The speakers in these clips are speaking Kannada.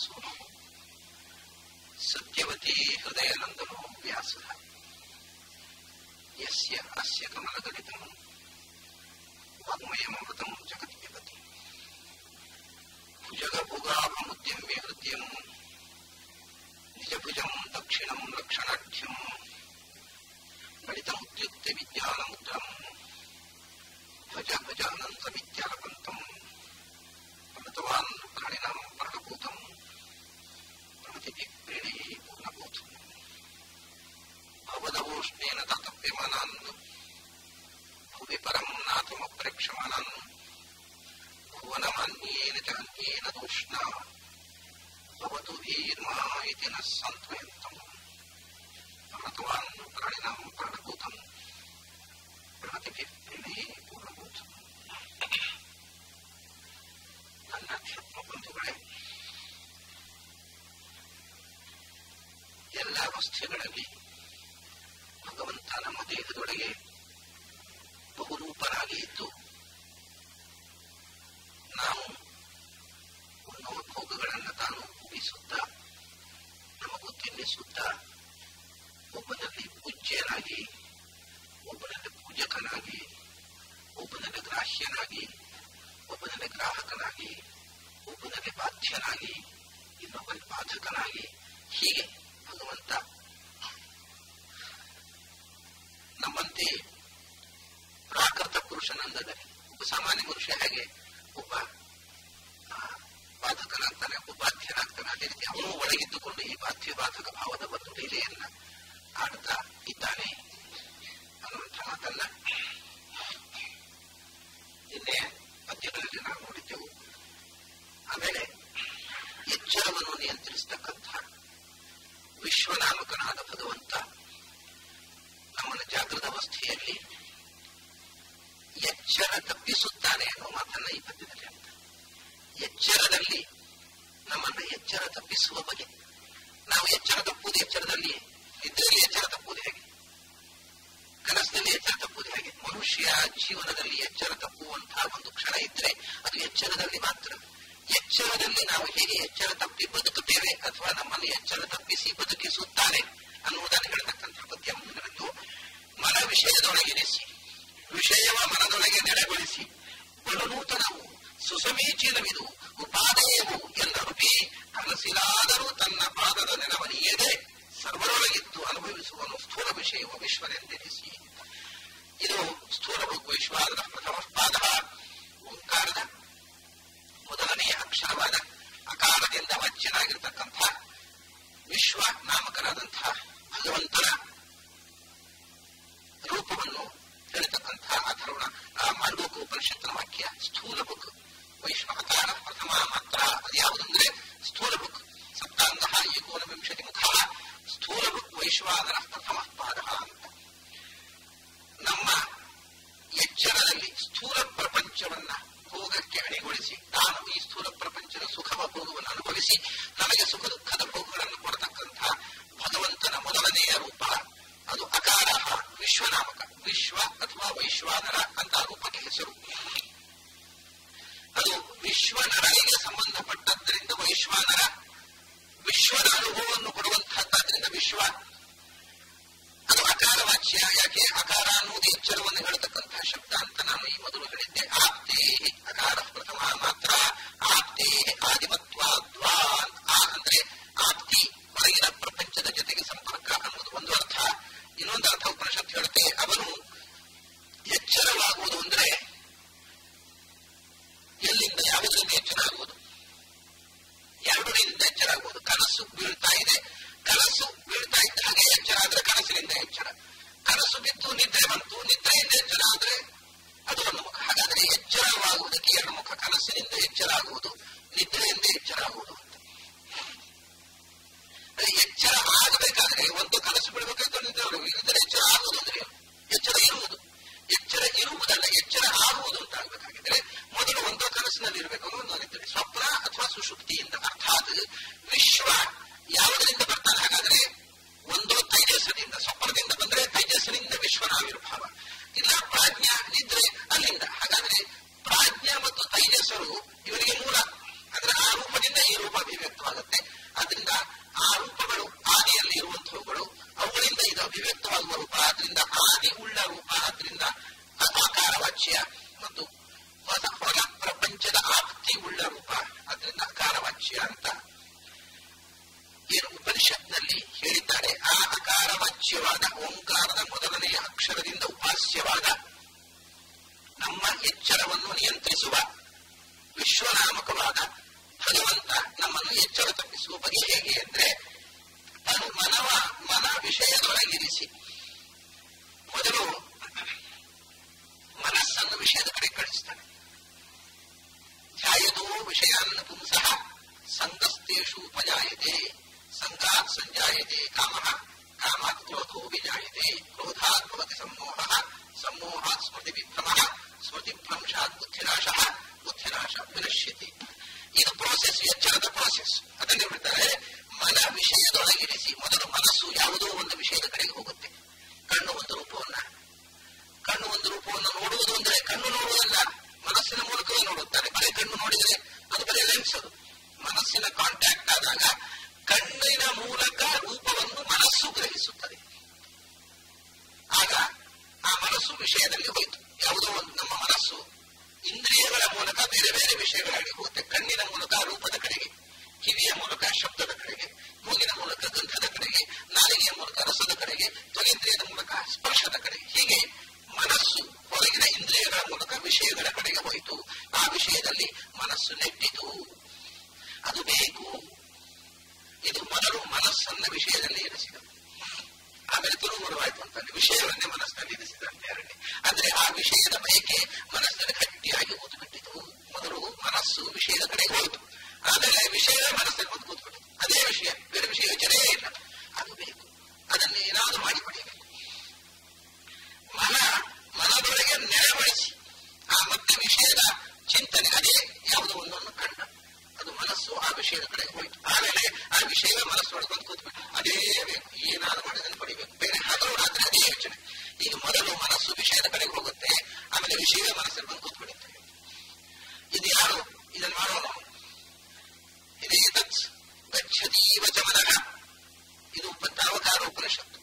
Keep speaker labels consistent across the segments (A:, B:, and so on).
A: ಸೂನು ಸತ್ಯವತಿ ಹೃದಯನಂದನೋ ವ್ಯಾಸ ಯಸ್ಯ ಅಸ್ಯ ಕಮಲಗಲಿತಂ ವಾಗ್ಮಯಮೃತಂ ಜಗತಿ ಪಿಬತಿ ಭುಜಗಭುಗಾಭಮುದ್ಯಮ್ಯ ಹೃದಯಂ ನಿಜಭುಜಂ ದಕ್ಷಿಣಂ ಲಕ್ಷಣಾಢ್ಯಂ ಗಣಿತಮುದ್ಯುಕ್ತ ವಿಜ್ಞಾನಮುದ್ರಂ ಭಜ ಭಜಾನಂತ ವಿದ್ಯಾಪಂತಂ ಪ್ರಣತವಾನ್ ಪ್ರಾಣಿನಾಂ ಪ್ರಾಣಭೂತಂ ಪ್ರಮತಿಭಿ ಪ್ರೇಣಿ ಪೂರ್ಣಭೂತಂ ಭವದವೋಷ್ಣೇನ ತಾತಪ್ಯಮಾನಾನ್ ಭುವಿ ಪರಂ ನಾಥಮಪ್ರೇಕ್ಷಮಾನಾನ್ ಭುವನಮಾನ್ಯೇನ ಚ ಅನ್ಯೇನ ತೂಷ್ಣ ಭವತು ಭೀರ್ಮಾ ಇತಿ ನ ಸಾಂತ್ವಯಂತಂ ಪ್ರಣತವಾನ್ ಪ್ರಾಣಿನಾಂ ಪ್ರಾಣಭೂತಂ ಪ್ರಮತಿಭಿ ಪ್ರೇಣಿ ಪೂರ್ಣಭೂತಂ ನನ್ನ ಆಧ್ಯಾತ್ಮ ಬಂಧುಗಳೇ ಎಲ್ಲ ಅವಸ್ಥೆಗಳಲ್ಲಿ ಭಗವಂತ ನಮ್ಮ ದೇಹದೊಳಗೆ ಬಹುರೂಪನಾಗಿ ಇದ್ದು ನಾವು ಉಣ್ಣುವ ಭೋಗಗಳನ್ನು ತಾನು ಊಹಿಸುತ್ತಾ ನಮಗೂ ತಿನ್ನಿಸುತ್ತಾ ಒಬ್ಬನಲ್ಲಿ ಪೂಜ್ಯನಾಗಿ ಒಬ್ಬನಲ್ಲಿ ಪೂಜಕನಾಗಿ ಒಬ್ಬನಲ್ಲಿ ಗ್ರಾಹ್ಯನಾಗಿ ಒಬ್ಬನಲ್ಲಿ ಗ್ರಾಹಕನಾಗಿ ಒಬ್ಬನಲ್ಲಿ ಬಾಧ್ಯನಾಗಿ ಇನ್ನೊಬ್ಬನಲ್ಲಿ ಬಾಧಕನಾಗಿ ಹೀಗೆ ಭಗವಂತ ನಮ್ಮಂತೆ ಪ್ರಾಕೃತ ಪುರುಷನಂದರೆ ಒಬ್ಬ ಸಾಮಾನ್ಯ ಮನುಷ್ಯ ಹೇಗೆ ಒಬ್ಬ ಆ, ಬಾಧಕನಾಗ್ತಾನೆ ಒಬ್ಬ ಬಾಧ್ಯನಾಗ್ತಾನೆ ಅದೇ ರೀತಿ ಅವನು ಒಳಗಿದ್ದುಕೊಂಡು ಈ ಬಾಧ್ಯ ಬಾಧಕ ಭಾವದ ಒಂದು ಲೀಲೆಯನ್ನ ಆಡ್ತಾ ಇದ್ದಾನೆ ಅನ್ನುವಂಥ ಮಾತನ್ನ ನಿನ್ನೆ ಪದ್ಯಗಳಲ್ಲಿ ನಾವು ನೋಡಿದ್ದೆವು ಆಮೇಲೆ ಎಚ್ಚರವನ್ನು ನಿಯಂತ್ರಿಸತಕ್ಕಂಥ ವಿಶ್ವನಾಮಕನಾದ ಭಗವಂತ ನಮ್ಮನ್ನು ಜಾಗೃತ ಅವಸ್ಥೆಯಲ್ಲಿ ಎಚ್ಚರ ತಪ್ಪಿಸುತ್ತಾನೆ ಅನ್ನುವ ಮಾತನ್ನ ಈ ಪದ್ಯದಲ್ಲಿ ಅಂತ ಎಚ್ಚರದಲ್ಲಿ ನಮ್ಮನ್ನ ಎಚ್ಚರ ತಪ್ಪಿಸುವ ಬಗೆ ನಾವು ಎಚ್ಚರ ತಪ್ಪುವುದು ಎಚ್ಚರದಲ್ಲಿ ನಿದ್ರೆಯಲ್ಲಿ ಎಚ್ಚರ ತಪ್ಪುವುದು ಹೇಗೆ ಕನಸಿನಲ್ಲಿ ಎಚ್ಚರ ತಪ್ಪುವುದು ಹೇಗೆ ಮನುಷ್ಯ ಜೀವನದಲ್ಲಿ ಎಚ್ಚರ ತಪ್ಪುವಂತಹ ಒಂದು ಕ್ಷಣ ಇದ್ರೆ ಅದು ಎಚ್ಚರದಲ್ಲಿ ಮಾತ್ರ ಎಚ್ಚರದಲ್ಲಿ ನಾವು ಹೇಗೆ ಎಚ್ಚರ ತಪ್ಪಿ ಬದುಕುತ್ತೇವೆ ಅಥವಾ ನಮ್ಮನ್ನು ಎಚ್ಚರ ತಪ್ಪಿಸಿ ಬದುಕಿಸುತ್ತಾರೆ ಅನ್ನುವುದನ್ನು ಹೇಳ್ತಕ್ಕಂಥ ಪದ್ಯ ಮುಂದಿನದ್ದು ಮನ ವಿಷಯದೊಳಗಿರಿಸಿ ವಿಷಯವ ಮನದೊಳಗೆ ನೆಲೆಗೊಳಿಸಿ ಬಲು ನೂತನವು ಸುಸಮೀಚೀನವಿದು ಉಪಾದೇಯವು ಎಲ್ಲರುಪಿ ಕನಸಿಲಾದರೂ ತನ್ನ ಪಾದದ ನೆನವನಿಯದೆ ಸರ್ವರೊಳಗಿದ್ದು ಅನುಭವಿಸುವನು ಸ್ಥೂಲ ವಿಷಯವ ವಿಶ್ವನೆಂದೆನಿಸಿ ಇದು ಸ್ಥೂಲ ವಿಶ್ವಾದ ಪ್ರಥಮ ಪಾದ ಓಂಕಾರದ ಮೊದಲನೆಯ ಅಕ್ಷರವಾದ ಅಕಾರದಿಂದ ವಾಚ್ಯನಾಗಿರ್ತಕ್ಕಂಥ ವಿಶ್ವ ನಾಮಕರಾದಂತಹ ಭಗವಂತನ ರೂಪವನ್ನು ಹೇಳ್ತಕ್ಕಂಥ ಅಥರ್ವಣ ಆ ಮಾಂಡೋಕ ಉಪನಿಷತ್ತಿನ ವಾಕ್ಯ ಸ್ಥೂಲ ಬುಕ್ ವೈಶ್ವಕಾರ ಪ್ರಥಮ ಮಾತ್ರ ಅದು ಯಾವುದಂದ್ರೆ ಸ್ಥೂಲ ಬುಕ್ ಸಪ್ತಾಂಗ ಏಕೋನವಿಂಶತಿ ಮುಖ ಸ್ಥೂಲ ಬುಕ್ ವೈಶ್ವಾನರ ಪ್ರಥಮ ಪಾದ ಅಂತ ನಮ್ಮ ಎಚ್ಚರದಲ್ಲಿ ಸ್ಥೂಲ ಪ್ರಪಂಚವನ್ನ ಭೋಗಕ್ಕೆ ಅಣಿಗೊಳಿಸಿ ತಾನು ಈ ಸ್ಥೂಲ ಪ್ರಪಂಚದ ಸುಖವ ಭೋಗವನ್ನು ಅನುಭವಿಸಿ ನಮಗೆ ಸುಖ ದುಃಖದ ಭೋಗಗಳನ್ನು ಕೊಡತಕ್ಕಂಥ ಭಗವಂತನ ಮೊದಲನೆಯ ರೂಪ ಅದು ಅಕಾರ ವಿಶ್ವನಾಮಕ ವಿಶ್ವ ಅಥವಾ ವೈಶ್ವಾನರ ಅಂತ ಆ ರೂಪಕ್ಕೆ ಹೆಸರು ಅದು ವಿಶ್ವನರರಿಗೆ ಸಂಬಂಧಪಟ್ಟದ್ದರಿಂದ ವೈಶ್ವಾನರ ವಿಶ್ವದ ಅನುಭವವನ್ನು ಕೊಡುವಂತಹದ್ದಾದ್ರಿಂದ ವಿಶ್ವ ಅದು ಅಕಾರ ವಾಚ್ಯ ಯಾಕೆ ಅಕಾರ ಅನ್ನುವುದು ಎಚ್ಚರವನ್ನು ಹೇಳತಕ್ಕಂತಹ ಶಬ್ದ ಅಂತ ನಾನು ಈ ಮೊದಲು ಹೇಳಿದ್ದೆ ಆಪ್ತೇ ಅಕಾರ ಪ್ರಥಮ ಮಾತ್ರ ಆಪ್ತೇ ಆದಿಮತ್ವಾದ್ವಾ ಆ ಅಂದ್ರೆ ಆಪ್ತಿ ಹೊರಗಿನ ಪ್ರಪಂಚದ ಜೊತೆಗೆ ಸಂಪರ್ಕ ಅನ್ನೋದು ಒಂದು ಅರ್ಥ ಇನ್ನೊಂದು ಅರ್ಥ ಉಪನಿಷತ್ ಹೇಳುತ್ತೆ ಅವನು ಎಚ್ಚರವಾಗುವುದು ಅಂದ್ರೆ ಎಲ್ಲಿಂದ ಯಾವುದರಿಂದ ಎಚ್ಚರ ಆಗುವುದು ಎರಡರಿಂದ ಎಚ್ಚರ ಆಗುವುದು ಕನಸು ಬೀಳ್ತಾ ಇದೆ ಕನಸು ಬೀಳ್ತಾ ಇದ್ದ ಹಾಗೆ ಎಚ್ಚರ ಆದ್ರೆ ಕನಸಿನಿಂದ ಎಚ್ಚರ ಕನಸು ಬಿದ್ದು ನಿದ್ರೆ ಬಂತು ನಿದ್ರೆಯಿಂದ ಎಚ್ಚರ ಆದ್ರೆ ಅದು ಒಂದು ಮುಖ ಹಾಗಾದ್ರೆ ಎಚ್ಚರವಾಗುವುದಕ್ಕೆ ಎರಡು ಮುಖ ಕನಸಿನಿಂದ ಎಚ್ಚರ ಆಗುವುದು ನಿದ್ರೆಯಿಂದ ಎಚ್ಚರ ಆಗುವುದು ಅಂತ ಅದೇ ಎಚ್ಚರ ಆಗಬೇಕಾದ್ರೆ ಒಂದು ಕನಸು ಬಿಡಬೇಕಾಯ್ತು ನಿದ್ರೆ ಬರಬೇಕು ನಿದ್ರೆ ಎಚ್ಚರ ಆಗುವುದು ಅಂದ್ರೆ ಏನು? ಎಚ್ಚರ ಇರುವುದು ಎಚ್ಚರ ಇರುವುದಲ್ಲ ಎಚ್ಚರ ಆಗುವುದು ಅಂತ ಆಗ್ಬೇಕಾಗಿದ್ರೆ ಮೊದಲು ಒಂದು ಕನಸಿನಲ್ಲಿ ಇರಬೇಕು ಒಂದು ನಿದ್ರೆ ಸ್ವಪ್ನ ಅಥವಾ ಸುಷುಪ್ತಿಯಿಂದ ಅರ್ಥಾತ್ ವಿಶ್ವ ಯಾವುದರಿಂದ ಬರ್ತಾನೆ ಹಾಗಾದ್ರೆ ಒಂದು ತೈಜಸ್ಸದಿಂದ ಸ್ವಪ್ನದಿಂದ ಬಂದ್ರೆ ತೈಜಸ್ಸಿನಿಂದ ವಿಶ್ವನ ಆವಿರ್ಭಾವ ಇಲ್ಲ ಪ್ರಾಜ್ಞಾ ನಿದ್ರೆ ಅಲ್ಲಿಂದ ಹಾಗಾದ್ರೆ ಪ್ರಾಜ್ಞಾ ಮತ್ತು ತೈಜಸ್ಸರು ಇವರಿಗೆ ಮೂಲ ಅಂದ್ರೆ ಆ ರೂಪದಿಂದ ಈ ರೂಪ ಅಭಿವ್ಯಕ್ತವಾಗುತ್ತೆ ಭಗವಂತ ನಮ್ಮನ್ನು ಎಚ್ಚರ ತಪ್ಪಿಸುವ ಬಗೆ ಹೇಗೆ ಅಂದ್ರೆ ತಾನು ಮನವ ಮನ ವಿಷಯದೊಳಗಿರಿಸಿ ಮೊದಲು ಮನಸ್ಸನ್ನು ವಿಷಯದ ಕಡೆ ಕಳಿಸ್ತಾನೆ ಧ್ಯಾಯದೋ ವಿಷಯಾನ್ನ ಪುಂಸಃ ಸಂಗಸ್ತೇಷು ಉಪಜಾಯತೆ ಸಂಗಾತ್ ಸಂಜಾಯತೆ ಕಾಮಃ ಕಾಮಾತ್ ಕ್ರೋಧೋ ವಿಜಾಯತೆ ಕ್ರೋಧಾತ್ ಭವತಿ ಸಮ್ಮೋಹಃ ಸಮ್ಮೋಹಾತ್ ಸ್ಮೃತಿ ವಿಭ್ರಮಃ ಸ್ಮೃತಿ ಭ್ರಂಶಾತ್ ಬುದ್ಧಿನಾಶಃ ಬುದ್ಧಿನಾಶ ವಿನಶ್ಯತಿ ಇದು ಪ್ರೋಸೆಸ್ ಎಚ್ಚರದ ಪ್ರೋಸೆಸ್ ಅದನ್ನು ಹೇಳ್ತಾರೆ ಮನ ವಿಷಯದೊಳಗಿರಿಸಿ ಮೊದಲು ಮನಸ್ಸು ಯಾವುದೋ ಒಂದು ವಿಷಯದ ಕಡೆಗೆ ಹೋಗುತ್ತೆ ಕಣ್ಣು ಒಂದು ರೂಪವನ್ನ ಕಣ್ಣು ಒಂದು ರೂಪವನ್ನು ನೋಡುವುದು ಅಂದ್ರೆ ಕಣ್ಣು ನೋಡುವುದಲ್ಲ ಮನಸ್ಸಿನ ಮೂಲಕವೇ ನೋಡುತ್ತಾರೆ ಬರೀ ಕಣ್ಣು ನೋಡಿದರೆ ಅದು ಬರೀ ಲೆನ್ಸ್ ಅದು ಮನಸ್ಸಿನ ಕಾಂಟ್ಯಾಕ್ಟ್ ಆದಾಗ ಕಣ್ಣಿನ ಮೂಲಕ ರೂಪವನ್ನು ಮನಸ್ಸು ಗ್ರಹಿಸುತ್ತದೆ ಆಗ ಆ ಮನಸ್ಸು ವಿಷಯದಲ್ಲಿ ಹೋಯಿತು ಯಾವುದೋ ಒಂದು ನಮ್ಮ ಮನಸ್ಸು ಇಂದ್ರಿಯಗಳ ಮೂಲಕ ಬೇರೆ ಬೇರೆ ವಿಷಯಗಳಿಗೆ ಹೋಗುತ್ತೆ ಕಣ್ಣಿನ ಮೂಲಕ ರೂಪದ ಕಡೆಗೆ ಕಿವಿಯ ಮೂಲಕ ಶಬ್ದದ ಕಡೆಗೆ ಮೂಗಿನ ಮೂಲಕ ಗಂಧದ ಕಡೆಗೆ ನಾಲಿಗೆಯ ಮೂಲಕ ರಸದ ಕಡೆಗೆ ತ್ವಗೇಂದ್ರಿಯದ ಮೂಲಕ ಸ್ಪರ್ಶದ ಕಡೆಗೆ ಹೀಗೆ ಮನಸ್ಸು ಹೊರಗಿನ ಇಂದ್ರಿಯಗಳ ಮೂಲಕ ವಿಷಯಗಳ ಕಡೆಗೆ ಹೋಯಿತು ಆ ವಿಷಯದಲ್ಲಿ ಮನಸ್ಸು ನೆಟ್ಟಿತು ಅದು ಬೇಕು ಇದು ಮೊದಲು ಮನಸ್ಸನ್ನ ವಿಷಯದಲ್ಲಿ ಇರಿಸಿದನು ಆಮೇಲೆ ತುರುಮುರುವಾಯ್ತು ಅಂತಾನೆ ವಿಷಯವನ್ನೇ ಮನಸ್ಸಿನಲ್ಲಿ ಇರಿಸಿದಂತೆ ಎರಡನೇ ಅಂದ್ರೆ ಆ ವಿಷಯದ ಬಯಕೆ ಮನಸ್ಸಿನಲ್ಲಿ ಗಟ್ಟಿಯಾಗಿ ಕೂತ್ಬಿಟ್ಟಿತು ಮೊದಲು ಮನಸ್ಸು ವಿಷಯದ ಕಡೆಗೆ ಹೋಯಿತು ಆಮೇಲೆ ವಿಷಯ ಮನಸ್ಸಲ್ಲಿ ಬಂದು ಕೂತ್ಬಿಟ್ಟಿತು ಅದೇ ವಿಷಯ ಬೇರೆ ವಿಷಯ ಯೋಚನೆ ಇಲ್ಲ ಅದು ಬೇಕು ಅದನ್ನು ಏನಾದರೂ ಮಾಡಿ ಪಡೆಯಬೇಕು ಮನ ಮನದೊಳಗೆ ನೆರವಳಿಸಿ ಆ ಮತ್ತೆ ವಿಷಯದ ಚಿಂತನೆ ಅದೇ ಯಾವುದೋ ಒಂದನ್ನು ಕಂಡ ಅದು ಮನಸ್ಸು ಆ ವಿಷಯದ ಕಡೆಗೆ ಹೋಯಿತು ಆಮೇಲೆ ಆ ವಿಷಯವೇ ಮನಸ್ಸೊಳಗೆ ಬಂದು ಕೂತ್ಬಿಟ್ಟು ಅದೇ ಬೇಕು ಏನಾದ್ರು ಮಾಡಿ ಅದನ್ನು ಪಡಿಬೇಕು ಬೇರೆ ಹಗಲು ರಾತ್ರಿ ಅದೇ ಯೋಚನೆ ಈಗ ಮೊದಲು ಮನಸ್ಸು ವಿಷಯದ ಕಡೆಗೆ ಹೋಗುತ್ತೆ ಆಮೇಲೆ ವಿಷಯವೇ ಮನಸ್ಸಲ್ಲಿ ಬಂದು ಕೂತ್ಬಿಡುತ್ತೆ ಇದು ಯಾರು ಇದನ್ನು ಮಾಡೋಣ ಇದೇ ತತ್ ಗಚ್ಚತೀವ ಚ ಮನಃ ಇದು ಪಂಚಾವತಾರ ಉಪನಿಷತ್ತು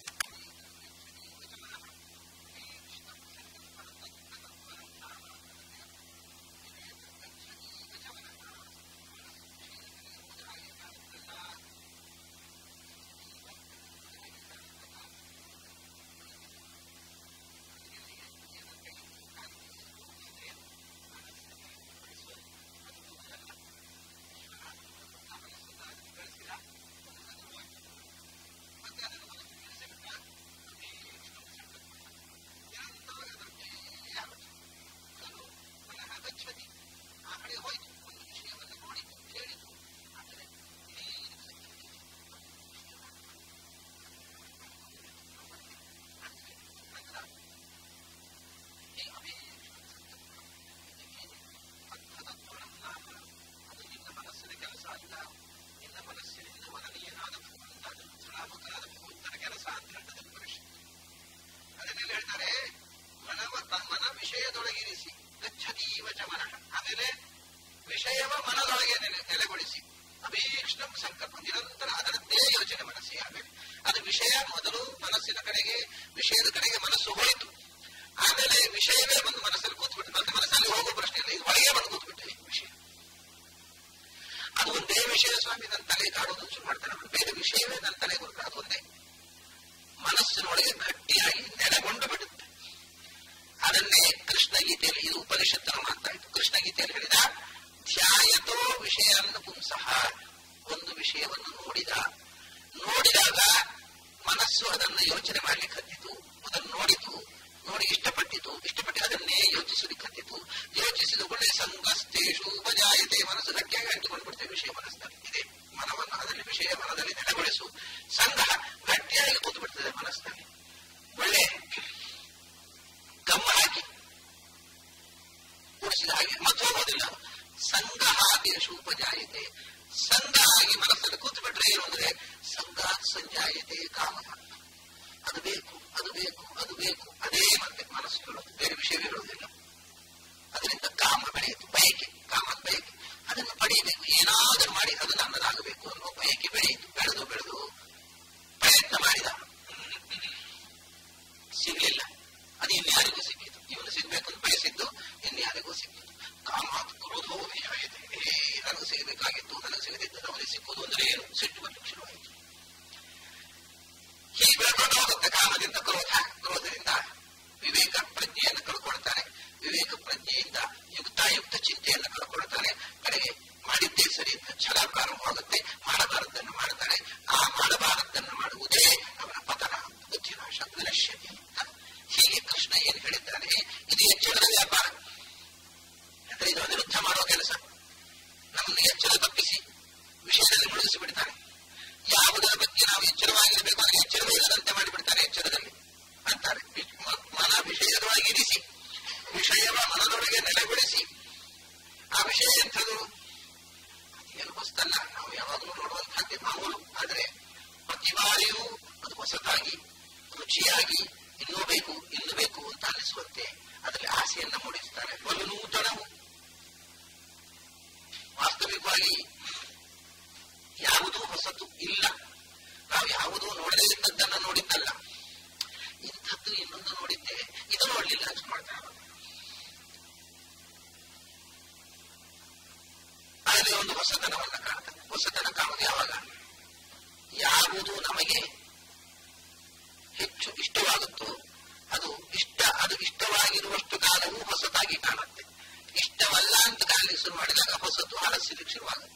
A: ಅದನ್ನೆಲ್ಲ ಹೇಳ್ತಾರೆ ಮನವ ಮನ ವಿಷಯದೊಳಗಿರಿಸಿ ಗಚ್ಚತೀವ ಚ ಮನಃ ಆಮೇಲೆ ವಿಷಯವ ಮನದೊಳಗೆ ನೆಲೆ ನೆಲೆಗೊಳಿಸಿ ಅಭೀಕ್ಷ್ಣಂ ಸಂಕಲ್ಪ ನಿರಂತರ ಅದರದ್ದೇ ಯೋಚನೆ ಮನಸ್ಸಿಗೆ ಆಮೇಲೆ ಅದು ವಿಷಯ ಮೊದಲು ಮನಸ್ಸಿನ ಕಡೆಗೆ ವಿಷಯದ ಕಡೆಗೆ ಮನಸ್ಸು ಹೋಯಿತು ಆಮೇಲೆ ವಿಷಯವೇ ಬಂದು ಮನಸ್ಸಲ್ಲಿ ಕೂತ್ಬಿಟ್ಟು ಮತ್ತೆ ಮನಸ್ಸಲ್ಲಿ ಹೋಗೋ ಪ್ರಶ್ನೆ ಇಲ್ಲ ಇದು ಒಳಗೆ ಬಂದು ಕೂತ್ಬಿಟ್ಟೆ ಈ ವಿಷಯ ಅದು ಒಂದೇ ವಿಷಯ ಸ್ವಾಮಿ ನನ್ನ ತಲೆ ಕಾಡೋದು ಶುರು ಮಾಡ್ತಾರೆ ಬೇರೆ ವಿಷಯವೇ ನನ್ನ ತಲೆ ಬರುತ್ತೆ ಅದು ಒಂದೇ ಮನಸ್ಸಿನೊಳಗೆ ಗಟ್ಟಿಯಾಗಿ ನೆಲೆಗೊಂಡು ಬಿಡುತ್ತೆ ಅದನ್ನೇ ಕೃಷ್ಣ ಗೀತೆಯಲ್ಲಿ ಇದು ಉಪನಿಷತ್ತರ ಮಾತಾಯಿತು ಕೃಷ್ಣ ಗೀತೆಯಲ್ಲಿ ಹೇಳಿದ ಧ್ಯಾಯತೋ ವಿಷಯ ಪುಂಸಃ ಒಂದು ವಿಷಯವನ್ನು ನೋಡಿದ ನೋಡಿದಾಗ ಮನಸ್ಸು ಅದನ್ನು ಯೋಚನೆ ಮಾಡ್ಲಿಕ್ಕೆ ಹತ್ತಿತು ಅದನ್ನು ನೋಡಿತು ನೋಡಿ ಇಷ್ಟಪಟ್ಟಿತು ಇಷ್ಟಪಟ್ಟು ಅದನ್ನೇ ಯೋಚಿಸಲಿಕ್ಕೆ ಹತ್ತಿತು ಯೋಚಿಸಿದ ಒಳ್ಳೆ ಸಂಗಸ್ತೇಶು ಉಪಜಾಯತೆ ಮನಸ್ಸು ಗಟ್ಟಿಯಾಗಿ ಅಂಟಿಕೊಂಡು ಬಿಡ್ತೇವೆ ವಿಷಯ ಮನಸ್ಸಿನಲ್ಲಿ ಇದೆ ಮನವನ್ನು ಅದರಲ್ಲಿ ವಿಷಯ ಮನದಲ್ಲಿ ನೆಲೆಗೊಳಿಸು ಸಂಘ ಗಟ್ಟಿಯಾಗಿ ಕೂತು ಬಿಡ್ತದೆ ಮನಸ್ಸಿನಲ್ಲಿ ಒಳ್ಳೆ ಗಮ್ಮ ಹಾಕಿ ಕೂಡಿಸಿದ ಹಾಗೆ ಮತ್ತೆ ಹೋಗೋದಿಲ್ಲ ಸಂಘ ಆದೇಶು ಉಪಜಾಯತೆ ಸಂಘ ಆಗಿ ಮನಸ್ಸಲ್ಲಿ ಕೂತು ಬಿಟ್ರೆ ಏನು ಅಂದ್ರೆ ಸಂಘ ಸಂಜಾಯತೆ ಕಾಮ ಅದು ಬೇಕು ಅದು ಬೇಕು ಅದು ಬೇಕು ಅದೇ ಮತ್ತೆ ಮನಸ್ಸು ಹೇಳೋದು ಬೇರೆ ವಿಷಯ ಹೇಳೋದಿಲ್ಲ ಅದರಿಂದ ಕಾಮ ಬೆಳೆಯಿತು ಬಯಕೆ ಕಾಮ ಬಯಕೆ ಅದನ್ನು ಪಡೆಯಬೇಕು ಏನಾದರೂ ಮಾಡಿ ಅದು ನನ್ನದಾಗಬೇಕು ಅನ್ನೋ ಬಯಕೆ ಬೆಳೆಯಿತು ಬೆಳೆದು ಬೆಳೆದು ಪ್ರಯತ್ನ ಮಾಡಿದ ಸಿಗ್ಲಿಲ್ಲ ಅದು ಇನ್ಯಾರಿಗೂ ಸಿಕ್ಕಿತು ಇವನು ಸಿಗ್ಬೇಕು ಅಂತ ಬಯಸಿದ್ದು ಇನ್ಯಾರಿಗೂ ಸಿಕ್ಕಿತು ಕಾಮಾತ್ ಕ್ರೋಧೋ ವಿಜಾಯತೆ ಏ ನನಗೆ ಸಿಗಬೇಕಾಗಿತ್ತು ನನಗೆ ಸಿಗದಿದ್ದು ಅವನಿಗೆ ಸಿಕ್ಕುವುದು ಅಂದ್ರೆ ಏನು ಸಿಟ್ಟು ಬರ್ಲಿಕ್ಕೆ ಶುರುವಾಯಿತು ಹೀಗೆ ಬೆಳ್ಕೊಂಡು ಹೋಗುತ್ತೆ ಕಾಮದಿಂದ ಕ್ರೋಧ ಕ್ರೋಧದಿಂದ ವಿವೇಕ ಪ್ರಜ್ಞೆಯನ್ನು ಕಳ್ಕೊಳ್ತಾನೆ ವಿವೇಕ ಪ್ರಜ್ಞೆಯಿಂದ ಯುಕ್ತಾಯುಕ್ತ ಚಿಂತೆಯನ್ನು ಕಳ್ಕೊಳ್ತಾನೆ ಕಡೆಗೆ ಮಾಡಿದ್ದೇ ಸರಿ ಅಂತ ಛಲ ಎಚ್ಚರ ತಪ್ಪಿಸಿ ವಿಷಯದಲ್ಲಿ ಮುಳುಗಿಸಿ ಬಿಡ್ತಾನೆ ಯಾವುದರ ಬಗ್ಗೆ ನಾವು ಎಚ್ಚರವಾಗಿರಬೇಕು ಅದಕ್ಕೆ ಎಚ್ಚರವೇ ಇಲ್ಲದಂತೆ ಮಾಡಿಬಿಡ್ತಾನೆ ಎಚ್ಚರದಲ್ಲಿ ಅಂತಾರೆ ಮನ ವಿಷಯದೊಳಗಿರಿಸಿ ವಿಷಯವ ಮನದೊಳಗೆ ನೆಲೆಗೊಳಿಸಿ ಆ ವಿಷಯ ಎಂಥದ್ದು ಏನು ಹೊಸ್ತಲ್ಲ ನಾವು ಯಾವಾಗಲೂ ನೋಡುವಂತಹದ್ದೇ ಮಾಮೂಲು ಆದರೆ ಪ್ರತಿ ಬಾರಿಯೂ ಅದು ಹೊಸತಾಗಿ ರುಚಿಯಾಗಿ ಇನ್ನೂ ಬೇಕು ಇನ್ನು ಬೇಕು ಅಂತ ಅನಿಸುವಂತೆ ಅದರಲ್ಲಿ ಆಸೆಯನ್ನ ಮೂಡಿಸ್ತಾರೆ ಒಂದು ನೂತನವು ವಾಸ್ತವಿಕವಾಗಿ ಯಾವುದೂ ಹೊಸತು ಇಲ್ಲ ನಾವು ಯಾವುದೂ ನೋಡದೇ ಇದ್ದದ್ದನ್ನು ನೋಡಿದ್ದಲ್ಲ ಇಂಥದ್ದು ಇನ್ನೊಂದು ನೋಡಿದ್ದೆ ಇದು ನೋಡ್ಲಿಲ್ಲ ಹಂಚ್ಕೊಳ್ತಾರೆ ಅದರಲ್ಲಿ ಒಂದು ಹೊಸತನವನ್ನ ಕಾಣ್ತದೆ ಹೊಸತನ ಕಾಣುವುದು ಯಾವಾಗ ಯಾವುದು ನಮಗೆ ಹೆಚ್ಚು ಇಷ್ಟವಾಗುತ್ತೋ ಅದು ಇಷ್ಟ ಅದು ಇಷ್ಟವಾಗಿರುವಷ್ಟು ಕಾಲವೂ ಹೊಸತಾಗಿ ಕಾಣುತ್ತೆ ಇಷ್ಟವಲ್ಲ ಅಂತ ಕಾಣಲಿಕ್ಕೆ ಶುರು ಮಾಡಿದಾಗ ಹೊಸತು ಹಲಸಿಲಿಕ್ಕೆ ಶುರುವಾಗುತ್ತೆ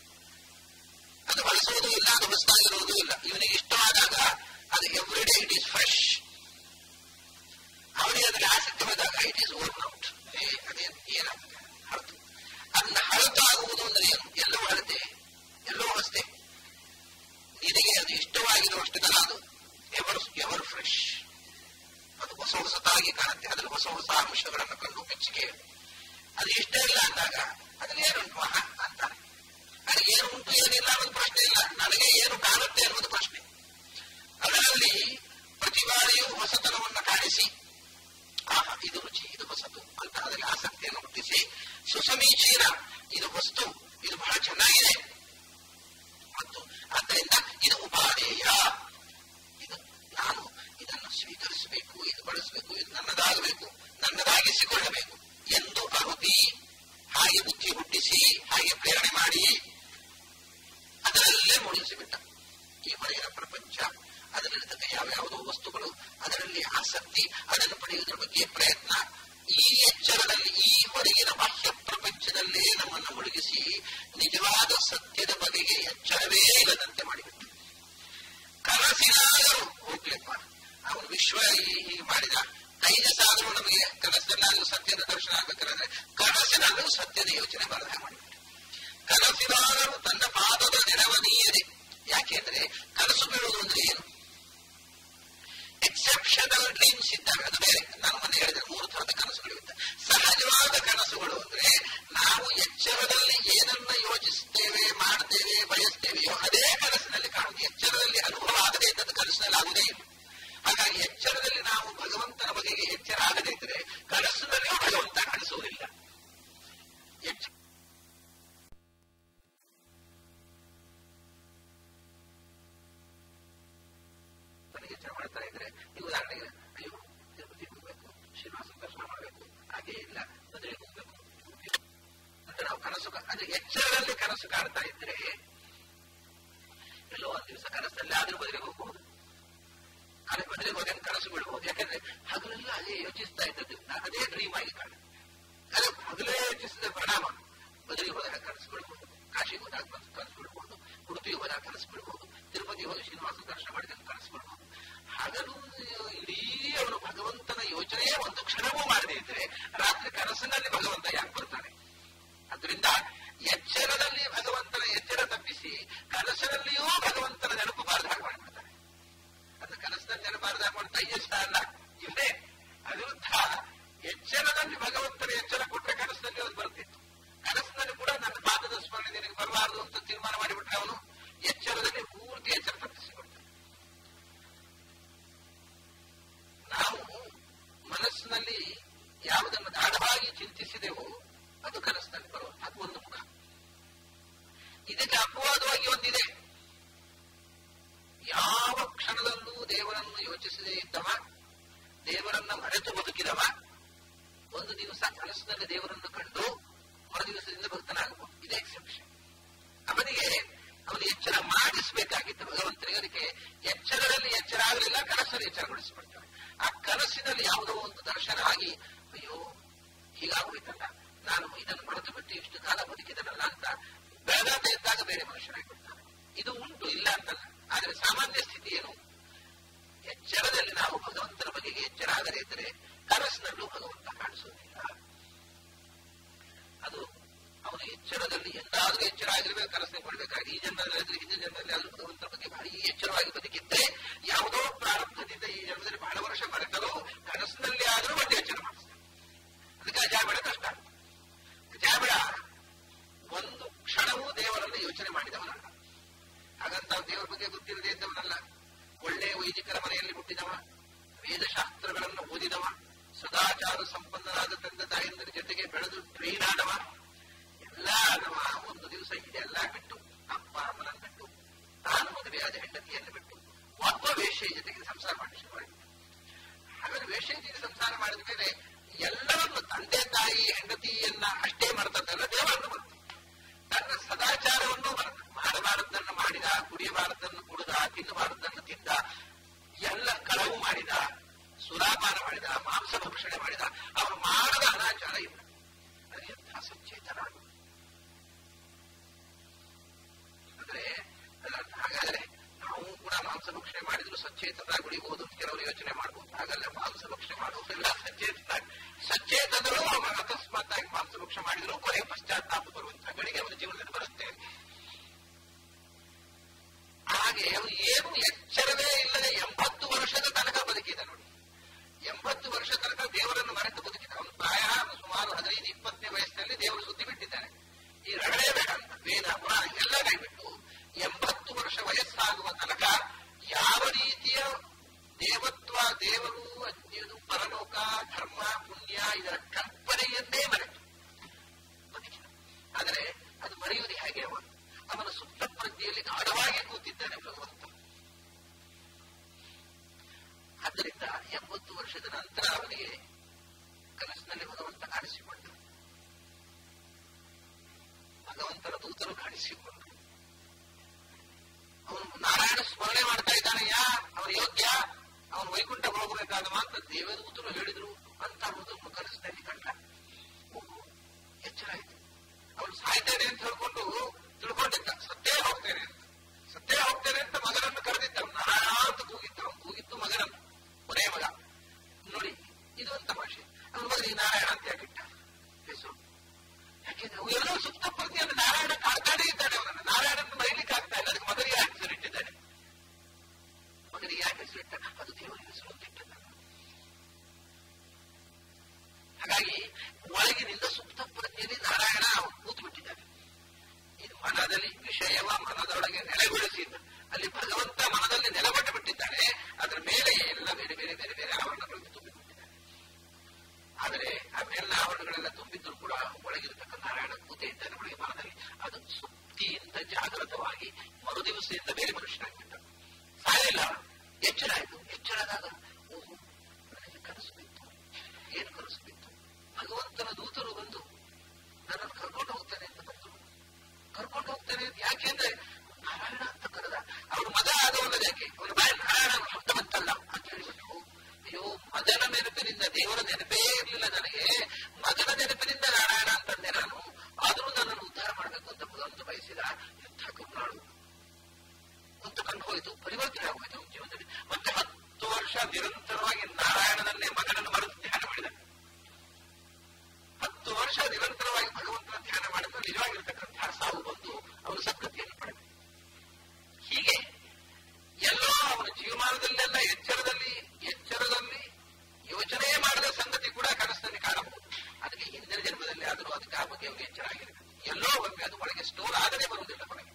A: ಅದು ಬಳಸುವುದೂ ಇಲ್ಲ ಅದು ಹೊಸದಾಗಿರುವುದೂ ಇಲ್ಲ ಇವನಿಗೆ ಇಷ್ಟವಾದಾಗ ಅದು every day it is fresh ಅವನಿಗೆ ಅದರಲ್ಲಿ ಆಸಕ್ತಿ ಬಂದಾಗ ಇಟ್ ಈಸ್ ಓರ್ನ್ ಔಟ್ ಅದೇ ಏನಾಗ್ತದೆ ಹಳತು ಅದನ್ನ ಹಳತು ಆಗುವುದು ಅಂದ್ರೆ ಏನು ಎಲ್ಲವೂ ಹಳತೆ ಎಲ್ಲವೂ ಹೊಸತೆ ನಿನಗೆ ಅದು ಇಷ್ಟವಾಗಿರುವಷ್ಟು ಕಾಲ ಅದು ಎವರ್ ಎವರ್ ಫ್ರೆಶ್ ಅದು ಹೊಸ ಹೊಸತಾಗಿ ಕಾಣುತ್ತೆ ಅದ್ರಲ್ಲಿ ಹೊಸ ಹೊಸ ಅಂಶಗಳನ್ನು ಕಂಡು ಮೆಚ್ಚುಗೆ ಅದು ಇಷ್ಟ ಇಲ್ಲ ಅಂದಾಗ ಅದ್ರಲ್ಲಿ ಏನುಂಟು ಮಹಾ ಅಂತಾರೆ ಅದು ಏನು ಉಂಟು ಏನಿಲ್ಲ ಅನ್ನೋದು ಪ್ರಶ್ನೆ ಇಲ್ಲ ನನಗೆ ಏನು ಕಾಣುತ್ತೆ ಅನ್ನೋದು ಪ್ರಶ್ನೆ ಅದರಲ್ಲಿ ಪ್ರತಿ ಬಾರಿಯೂ ಹೊಸತನವನ್ನು ಕಾಣಿಸಿ ಆಹಾ ಇದು ರುಚಿ ಇದು ಹೊಸತು ಅಂತ ಅದರಲ್ಲಿ ಆಸಕ್ತಿಯನ್ನು ಹುಟ್ಟಿಸಿ ಸುಸಮೀಚೀನ ಇದು ವಸ್ತು ಇದು ಬಹಳ ಚೆನ್ನಾಗಿದೆ ಮತ್ತು ಆದ್ದರಿಂದ ಇದು ಉಪಾದೇಯ ಇದು ನಾನು ಇದನ್ನು ಸ್ವೀಕರಿಸಬೇಕು ಇದು ಬಳಸಬೇಕು ಇದು ನನ್ನದಾಗಬೇಕು ನನ್ನದಾಗಿಸಿಕೊಳ್ಳಬೇಕು ಎಂದು ಅರುತಿ ಹಾಗೆ ಬುದ್ಧಿ ಹುಟ್ಟಿಸಿ ಹಾಗೆ ಪ್ರೇರಣೆ ಮಾಡಿ ಅದರಲ್ಲೇ ಮುಳುಗಿಸಿಬಿಟ್ಟ ಈ ಹೊರಗಿನ ಪ್ರಪಂಚ ಅದರಲ್ಲಿರ್ತಕ್ಕ ಯಾವ್ಯಾವುದೋ ವಸ್ತುಗಳು ಅದರಲ್ಲಿ ಆಸಕ್ತಿ ಅದನ್ನು ಪಡೆಯುವುದರ ಬಗ್ಗೆ ಪ್ರಯತ್ನ ಈ ಎಚ್ಚರದಲ್ಲಿ ಈ ಹೊರಗಿನ ಬಾಹ್ಯ ಪ್ರಪಂಚದಲ್ಲೇ ನಮ್ಮನ್ನು ಮುಳುಗಿಸಿ ನಿಜವಾದ ಸತ್ಯದ ಬಗೆಗೆ ಎಚ್ಚರವೇ ಇಲ್ಲದಂತೆ ಮಾಡಿಬಿಟ್ಟು ಕನಸಿನಾದರೂ ಹೋಗ್ಲಿಪ್ಪ ಅವನು ವಿಶ್ವ ಹೀಗೆ ಮಾಡಿದ ತೈಜಸಾದರೂ ನಮಗೆ ಕನಸಲ್ಲಾದರೂ ಸತ್ಯದ ದರ್ಶನ ಆಗಬೇಕಾದ್ರೆ ಕನಸಿನಲ್ಲೂ ಸತ್ಯದ ಯೋಚನೆ ಬರದ ಮಾಡಿಬಿಟ್ಟು ಕನಸಿನಾದರೂ ತನ್ನ ಪಾದದ ನೆರವನೀಯದೆ ಯಾಕೆಂದ್ರೆ ಕನಸು ಬೀಳುವುದು ಅಂದ್ರೆ ಏನು ಎಕ್ಸೆಪ್ಷನಲ್ ಡ್ರೀಮ್ಸ್ ಇದ್ದಾವೆ ಅದು ಬೇರೆ ನಾನು ಮೊನ್ನೆ ಹೇಳಿದ್ರೆ ಮೂರು ತರದ ಕನಸುಗಳಿವೆ ಸಹಜವಾದ ಕನಸುಗಳು ಅಂದ್ರೆ ನಾವು ಎಚ್ಚರದಲ್ಲಿ ಏನನ್ನ ಯೋಚಿಸ್ತೇವೆ ಮಾಡ್ತೇವೆ ಬಯಸ್ತೇವೆಯೋ ಅದೇ ಕನಸಿನಲ್ಲಿ ಕಾಣುವುದು ಎಚ್ಚರದಲ್ಲಿ ಅನುಭವ ಆಗದೇ ಇದ್ದದ್ದು ಕನಸಿನಲ್ಲಿ ಆಗುವುದೇ ಇಲ್ಲ ಹಾಗಾಗಿ ಎಚ್ಚರದಲ್ಲಿ ನಾವು ಭಗವಂತನ ಬಗೆಗೆ ಎಚ್ಚರ ಆಗದೇ ಇದ್ರೆ ಕನಸಿನಲ್ಲಿಯೂ ಭಗವಂತ ಕಾಣಿಸುವುದಿಲ್ಲ ಎಚ್ಚರ ಎಚ್ಚರ ಮಾಡ್ತಾ ಇದ್ರೆ ಈ ಉದಾಹರಣೆಗೆ ಅಯ್ಯೋ ತಿರುಪತಿ ಹೋಗ್ಬೇಕು ಶ್ರೀನಿವಾಸ ದರ್ಶನ ಮಾಡಬೇಕು ಹಾಗೆ ಇಲ್ಲ ಮದುವೆ ಹೋಗ್ಬೇಕು ಅಂತ ನಾವು ಕನಸು ಅಂದ್ರೆ ಎಚ್ಚರದಲ್ಲಿ ಕನಸು ಕಾಣ್ತಾ ಇದ್ರೆ ಎಲ್ಲೋ ಒಂದ್ ದಿವಸ ಕನಸಲ್ಲಿ ಆದ್ರೂ ಬದಲಿಗೆ ಹೋಗ್ಬಹುದು ಅದೇ ಬದಲಿಗೆ ಹೋಗಿ ಕನಸು ಬಿಡಬಹುದು ಯಾಕಂದ್ರೆ ಹಗಲೆಲ್ಲ ಅದೇ ಯೋಚಿಸ್ತಾ ಇದ್ದದ್ದು ಅದೇ ಡ್ರೀಮ್ ಆಗಿ ಕಾಣ ಅದೇ ಮೊದಲೇ ಯೋಚಿಸಿದ ಪರಿಣಾಮ ಬದಲಿಗೆ ಹೋದಾಗ ಕನಸು ಬಿಡಬಹುದು ಕಾಶಿಗೆ ಹೋದಾಗ ಕನಸು ಬಿಡಬಹುದು ಉಡುಪಿಗೆ ಹೋದಾಗ ಕನಸು ಬಿಡಬಹುದು ತಿರುಪತಿ ಹೋಗಿ ಶ್ರೀನಿವಾಸ ದರ್ಶನ ಮಾಡಿದಾಗ ಕನಸು ಬಿಡಬಹುದು ಹಗಲು ಇಡೀ ಅವನು ಭಗವಂತನ ಯೋಚನೆಯೇ ಒಂದು ಕ್ಷಣವೂ ಮಾಡದೇ ಇದ್ರೆ ರಾತ್ರಿ ಕನಸಿನಲ್ಲಿ ಭಗವಂತ ಯಾಕೆ ಬರ್ತಾನೆ ಅದರಿಂದ ಎಚ್ಚರದಲ್ಲಿ ಭಗವಂತನ ಎಚ್ಚರ ತಪ್ಪಿಸಿ ಕನಸಿನಲ್ಲಿಯೂ ಭಗವಂತನ ನೆನಪು ಬಾರದ ಹಾಗೆ ಮಾಡಿಬಿಡ್ತಾನೆ ಅದು ಕನಸಿನಲ್ಲಿ ನೆನಪಾರದ ಹಾಕೊಂಡು ಇಷ್ಟ ಅಲ್ಲ ಇಲ್ಲೇ ಅವಿರುದ್ಧ ಎಚ್ಚರದಲ್ಲಿ ಭಗವಂತನ ಎಚ್ಚರ ಕೊಟ್ಟರೆ ಕನಸಿನಲ್ಲಿ ಅದು ಬರ್ತಿತ್ತು ಕನಸಿನಲ್ಲಿ ಕೂಡ ನನ್ನ ಪಾದದ ಸ್ಮರಣೆ ನಿನಗೆ ಬರಬಾರದು ಅಂತ ತೀರ್ಮಾನ ಮಾಡಿಬಿಟ್ರೆ ಅವನು ಎಚ್ಚರದಲ್ಲಿ ಪೂರ್ತಿ ಎಚ್ಚರ ತಪ್ಪಿಸಿಕೊಡ್ತಾನೆ ನಾವು ಮನಸ್ಸಿನಲ್ಲಿ ಯಾವುದನ್ನು ಗಾಢವಾಗಿ ಚಿಂತಿಸಿದೆವೋ ಅದು ಕನಸಿನಲ್ಲಿ ಬರುವ ಅದು ಒಂದು ಮುಖ ಇದಕ್ಕೆ ಅಪವಾದವಾಗಿ ಒಂದಿದೆ ಯಾವ ಕ್ಷಣದಲ್ಲೂ ದೇವರನ್ನು ಯೋಚಿಸದೇ ಇದ್ದವ ದೇವರನ್ನ ಮರೆತು ಬದುಕಿದವ ಒಂದು ದಿವಸ ಕನಸಿನಲ್ಲಿ ದೇವರನ್ನು ಕಂಡು ಮರು ದಿವಸದಿಂದ ಭಕ್ತನಾಗಬಹುದು ಇದೆ ಎಕ್ಸೆಪ್ಷನ್ ಅವನಿಗೆ ಅವನು ಎಚ್ಚರ ಮಾಡಿಸಬೇಕಾಗಿತ್ತು ಭಗವಂತನಿಗೆ ಅದಕ್ಕೆ ಎಚ್ಚರದಲ್ಲಿ ಎಚ್ಚರ ಆಗಲಿಲ್ಲ ಕನಸಲ್ಲಿ ಎಚ್ಚರಗೊಳಿಸಿಬಿಡ್ತಾನೆ ಆ ಕನಸಿನಲ್ಲಿ ಯಾವುದೋ ಒಂದು ದರ್ಶನ ಆಗಿ ಅಯ್ಯೋ ಹೀಗಾಗೋಯ್ತಲ್ಲ ನಾನು ಇದನ್ನು ಮರೆತು ಬಿಟ್ಟು ಇಷ್ಟು ಕಾಲ ಬದುಕಿದನಲ್ಲ ಅಂತ ಬೆಳಗಾದೆ ಇದ್ದಾಗ ಬೇರೆ ಮನುಷ್ಯನಾಗಿಬಿಡ್ತಾನೆ ಇದು ಉಂಟು ಇಲ್ಲ ಅಂತಲ್ಲ ಆದರೆ ಸಾಮಾನ್ಯ ಸ್ಥಿತಿ ಏನು ಎಚ್ಚರದಲ್ಲಿ ನಾವು ಭಗವಂತನ ಬಗೆಗೆ ಎಚ್ಚರ ಆಗದೇ ಇದ್ದರೆ ಕನಸಿನಲ್ಲೂ ಭಗವಂತ ಕಾಣಿಸುವುದಿಲ್ಲ ಅದು ಅವನು ಎಚ್ಚರದಲ್ಲಿ ಎಂದಾದ್ರೂ ಎಚ್ಚರ ಆಗಿರ್ಬೇಕು ಕನಸಿನ ಕೊಡ್ಬೇಕಾಗಿ ಈ ಜನ್ಮದಲ್ಲಿ ಹಿಂದಿನ ಜನ್ಮದಲ್ಲಿ ಆದ್ರೂ ಭಗವಂತನ ಬಗ್ಗೆ ಭಾರಿ ಎಚ್ಚರವಾಗಿ ಬದುಕಿದ್ದೆ ಯಾವುದೋ ಪ್ರಾರಂಭದಿಂದ ಈ ಜನ್ಮದಲ್ಲಿ ಬಹಳ ವರ್ಷ ಮರೆತಲು ಕನಸಿನಲ್ಲಿ ಆದ್ರೂ ಮತ್ತೆ ಎಚ್ಚರ ಮಾಡಿಸ್ತಾರೆ ಅದಕ್ಕೆ ಅಜಾಬೇಡ ಕಷ್ಟ ಅಜಾಬೇಡ ಒಂದು ಕ್ಷಣವೂ ದೇವರನ್ನು ಯೋಚನೆ ಮಾಡಿದವನಲ್ಲ ಹಾಗಂತ ದೇವರ ಬಗ್ಗೆ ಗೊತ್ತಿಲ್ಲದೆ ಇದ್ದವನಲ್ಲ ಒಳ್ಳೆಯ ವೈದಿಕರ ಮನೆಯಲ್ಲಿ ಹುಟ್ಟಿದವ ವೇದಶಾಸ್ತ್ರಗಳನ್ನು ಓದಿದವ ಸದಾಚಾರ ಸಂಪನ್ನರಾದ ತಂದೆ ತಾಯಂದಿರ ಜೊತೆಗೆ ಬೆಳೆದು ಟ್ರೈನ್ ಆದವ ಎಲ್ಲ ಆದವ ಒಂದು ದಿವಸ ಇದೆಲ್ಲ ಬಿಟ್ಟು ಅಪ್ಪ ಅಮ್ಮನನ್ನು ಬಿಟ್ಟು ತಾನು ಮದುವೆಯಾದ ಹೆಂಡತಿಯನ್ನು ಬಿಟ್ಟು ಒಬ್ಬ ವೇಶ್ಯೆಯ ಜೊತೆಗೆ ಸಂಸಾರ ಮಾಡಿ ಶುರು ಮಾಡಿದ ಆಮೇಲೆ ವೇಶ್ಯೆಯ ಜೊತೆಗೆ ಸಂಸಾರ ಮಾಡಿದ ಮೇಲೆ ಎಲ್ಲವನ್ನು ತಂದೆ ತಾಯಿ ಹೆಂಡತಿಯನ್ನ ಅಷ್ಟೇ ಮರೆತದ್ದಲ್ಲ ದೇವರನ್ನು ಮರೆತ ತನ್ನ ಸದಾಚಾರವನ್ನು ಮರೆತ ಮಾಡಬಾರದನ್ನು ಮಾಡಿದ ಕುಡಿಯಬಾರದನ್ನು ಕುಡಿದ ತಿನ್ನಬಾರದನ್ನು ತಿಂದ ಎಲ್ಲ ಕಳವು ಮಾಡಿದ ಸುರಾಪಾನ ಮಾಡಿದ ಮಾಂಸ ಭಕ್ಷಣೆ ಮಾಡಿದ ಅವರು ಮಾಡದ ಅನಾಚಾರ ಇಲ್ಲ ಅದು ಎಂಥ ಸಚೇತನ ಅಂದ್ರೆ ಅದರ- ಹಾಗಾದ್ರೆ ನಾವು ಕೂಡ ಮಾಂಸ ಭಕ್ಷಣೆ ಮಾಡಿದ್ರು ಸಚೇತನ ಗುಡಿಬಹುದು ಅಂತ ಕೆಲವರು ಯೋಚನೆ ಮಾಡಬಹುದು ಹಾಗಲ್ಲ ಮಾಂಸ ಭಕ್ಷಣೆ ಮಾಡುವುದಿಲ್ಲ ಸಚೇತನ ಸಚೇತನರು ಅವರು ಅಕಸ್ಮಾತ್ ಆಗಿ ಮಾಂಸ ಭಕ್ಷಣೆ ಮಾಡಿದ್ರು ಕೊನೆಗೆ ಪಶ್ಚಾತ್ತಾಪ ಬರುವಂತಹ ಗಳಿಗೆ ಅವರ ಜೀವನದಲ್ಲಿ ಬರುತ್ತೆ ಹಾಗೆ ಅವನು ಏನು ಎಚ್ಚರವೇ ಇಲ್ಲದೆ ಎಂಬತ್ತು ವರ್ಷದ ತನಕ ಬದುಕಿದ ನೋಡಿ ಎಂಬತ್ತು ವರ್ಷ ತನಕ ದೇವರನ್ನು ಮರೆತು ಬದುಕಿದ ಅವನು ಪ್ರಾಯ ಸುಮಾರು ಹದಿನೈದು ಇಪ್ಪತ್ತನೇ ವಯಸ್ಸಿನಲ್ಲಿ ದೇವರು ಸುದ್ದಿ ಬಿಟ್ಟಿದ್ದಾನೆ ಈ ರಗಡೇ ಬೇಡ ಅಂತ ವೇದ ಪುರಾಣ ಎಲ್ಲ ಕೈಬಿಟ್ಟು ಎಂಬತ್ತು ವರ್ಷ ವಯಸ್ಸಾಗುವ ತನಕ ಯಾವ ರೀತಿಯ ದೇವತ್ವ ದೇವರು ಅಜ್ಞದು ಪರಲೋಕ ಧರ್ಮ ಪುಣ್ಯ ಇದರ ಕಲ್ಪನೆಯನ್ನೇ ಮರೆತು ಬದುಕಿದ ಆದರೆ ಅದು ಮರೆಯುವುದು ಹೇಗೆ ಅವ ಅವನ ಸುಪ್ತ ಪ್ರಜ್ಞೆಯಲ್ಲಿ ಗಾಢವಾಗಿ ಕೂತಿದ್ದಾನೆ ಭಗವಂತ ಆದ್ದರಿಂದ ಎಂಬತ್ತು ವರ್ಷದ ನಂತರ ಅವನಿಗೆ ಕನಸಿನಲ್ಲಿ ಭಗವಂತ ಕಾಣಿಸಿಕೊಂಡ ಭಗವಂತನ ದೂತರು ಕಾಣಿಸಿಕೊಂಡರು ಅವನು ನಾರಾಯಣ ಸ್ಮರಣೆ ಮಾಡ್ತಾ ಇದ್ದಾನಯ್ಯ ಅವನು ಯೋಗ್ಯ ಅವನು ವೈಕುಂಠ ಹೋಗಬೇಕಾದ ಮಾತ್ರ ದೇವದೂತರು ಹೇಳಿದ್ರು ಅಂತ ಅನ್ನೋದನ್ನು ಕನಸಿನಲ್ಲಿ ಕಂಡ ಓಹೋ, ಎಚ್ಚರ ಆಯ್ತು ಅವನು ಸಾಯ್ತೇನೆ ಅಂತ ಹೇಳ್ಕೊಂಡು ತಿಳ್ಕೊಂಡಿದ್ದ ಸತ್ತೇ ಹೋಗ್ತೇನೆ ಅಂತ ಸತ್ತೇ ಹೋಗ್ತೇನೆ ಅಂತ ಮಗನನ್ನು ಕರೆದಿದ್ದ ಅವನು ನಾರಾಯಣ ಅಂತ ಕೂಗಿದ್ದ ಅವನು ಕೂಗಿದ್ದು ಮಗನನ್ನು ಕೊನೆಯ ಮಗ ನೋಡಿ ಇದು ಒಂದು ತಮಾಷೆ ಅವನ ಮಗನಿಗೆ ನಾರಾಯಣ ಅಂತ ಯಾಕಿಟ್ಟ ಹೆಸರು ಯಾಕೆಂದ್ರೆ ಅವು ಎಲ್ಲೋ ಸುಪ್ತ ಪ್ರತಿಯನ್ನು ನಾರಾಯಣ ಕಾಡ್ತಾನೆ ಇದ್ದಾನೆ ಅವನನ್ನು ನಾರಾಯಣನ್ನು ಮರೀಲಿಕ್ಕೆ ಆಗ್ತಾ ಇಲ್ಲ ಅದಕ್ಕೆ ಮಗನಿಗೆ ಯಾಕೆ ಹೆಸರು ಇಟ್ಟಿದ್ದಾನೆ ಮಗನಿಗೆ ಯಾಕೆ ಹೆಸರು ಇಟ್ಟ ಅದು ದೇವರಿಗೆ ಹೆಸರು ಅಂತ ಇಟ್ಟಿದ್ದಾನೆ ಹಾಗಾಗಿ ಒಳಗಿನಿಂದ ಸುಪ್ತ ಪ್ರಜ್ಞೆಯಲ್ಲಿ ನಾರಾಯಣ ಕೂತು ಬಿಟ್ಟಿದ್ದಾನೆ ಇದು ಮನದಲ್ಲಿ ವಿಷಯವ ಮನದೊಳಗೆ ನೆಲೆಗೊಳಿಸಿದ್ದ ಅಲ್ಲಿ ಭಗವಂತ ಮನದಲ್ಲಿ ನೆಲೆಗೊಟ್ಟು ಬಿಟ್ಟಿದ್ದಾನೆ ಅದರ ಮೇಲೆ ಎಲ್ಲ ಬೇರೆ ಬೇರೆ ಬೇರೆ ಬೇರೆ ಆವರಣಗಳನ್ನು ತುಂಬಿಬಿಟ್ಟಿದ್ದಾನೆ ಆದರೆ ಅವೆಲ್ಲ ಆವರಣಗಳೆಲ್ಲ ತುಂಬಿದ್ರು ಕೂಡ ಒಳಗಿರತಕ್ಕ ನಾರಾಯಣ ಕೂತೆ ಇದ್ದಾನೆ ಒಳಗೆ ಮನದಲ್ಲಿ ಅದು ಸುಪ್ತಿಯಿಂದ ಜಾಗೃತವಾಗಿ ಮರು ದಿವಸದಿಂದ ಬೇರೆ ಮನುಷ್ಯನಾಗಿಬಿಟ್ಟ ಸಾಯಲಿಲ್ಲ ಎಚ್ಚರ ಆಯ್ತು ಎಚ್ಚರದಾಗ ಓಹೋ ನನಗೆ ಕನಸು ಬಿತ್ತು ಏನು ಕನಸು ಬಿತ್ತು ಭಗವಂತನ ದೂತರು ಬಂದು ನನ್ನನ್ನು ಕರ್ಕೊಂಡು ಹೋಗ್ತಾನೆ ಅಂತ ಬಂದರು ಕರ್ಕೊಂಡು ಹೋಗ್ತಾನೆ ಅಂತ ಯಾಕೆಂದ್ರೆ ನಾರಾಯಣ ಅಂತ ಕರೆದ ಅವನು ಮಗ ಆದವಲ್ಲ ಯಾಕೆ ಅವನು ಬಾಯಿ ನಾರಾಯಣ ಶಬ್ದ ಬಂತಲ್ಲ ಅಂತ ಹೇಳಿಬಿಟ್ರು ಅಯ್ಯೋ ಮಗನ ನೆನಪಿನಿಂದ ದೇವರ ನೆನಪೇ ಇರಲಿಲ್ಲ ನನಗೆ ಮಗನ ನೆನಪಿನಿಂದ ನಾರಾಯಣ ಅಂತಂದೆ ನಾನು ಆದರೂ ನನ್ನನ್ನು ಉದ್ಧಾರ ಮಾಡಬೇಕು ಅಂತ ಭಗವಂತ ಬಯಸಿದ ಎಂಥ ಕರುಣಾಳು ಅಂತ ಕಂಡು ಹೋಯಿತು ಪರಿವರ್ತನೆ ಆಗೋಯ್ತು ಅವನ ಜೀವನದಲ್ಲಿ ಮತ್ತೆ ಹತ್ತು ವರ್ಷ ನಿರಂತರವಾಗಿ ನಾರಾಯಣನನ್ನೇ ಮಗನನ್ನು ಮರೆತು ಧ್ಯಾನ ಮಾಡಿದ ಹತ್ತು ವರ್ಷ ನಿರಂತರವಾಗಿ ಭಗವಂತನ ಧ್ಯಾನ ಮಾಡಿದ್ದು ನಿಜವಾಗಿರ್ತಕ್ಕಂತಹ ಸಾವು ಬಂದು ಅವನು ಸದ್ಗತಿಯನ್ನು ಪಡೆದ ಹೀಗೆ ಎಲ್ಲೋ ಅವನ ಜೀವಮಾನದಲ್ಲೆಲ್ಲ ಎಚ್ಚರದಲ್ಲಿ ಎಚ್ಚರದಲ್ಲಿ ಯೋಚನೆ ಮಾಡದ ಸಂಗತಿ ಕೂಡ ಕನಸಿನಲ್ಲಿ ಕಾಣಬಹುದು ಅದಕ್ಕೆ ಹಿಂದಿನ ಜನ್ಮದಲ್ಲಿ ಆದರೂ ಅದಕ್ಕೆ ಆ ಬಗ್ಗೆ ಅವನಿಗೆ ಎಚ್ಚರ ಆಗಿರಬೇಕು ಎಲ್ಲೋ ಒಮ್ಮೆ ಅದು ಒಳಗೆ ಸ್ಟೋರ್ ಆಗದೆ ಬರುವುದಿಲ್ಲ ಒಳಗೆ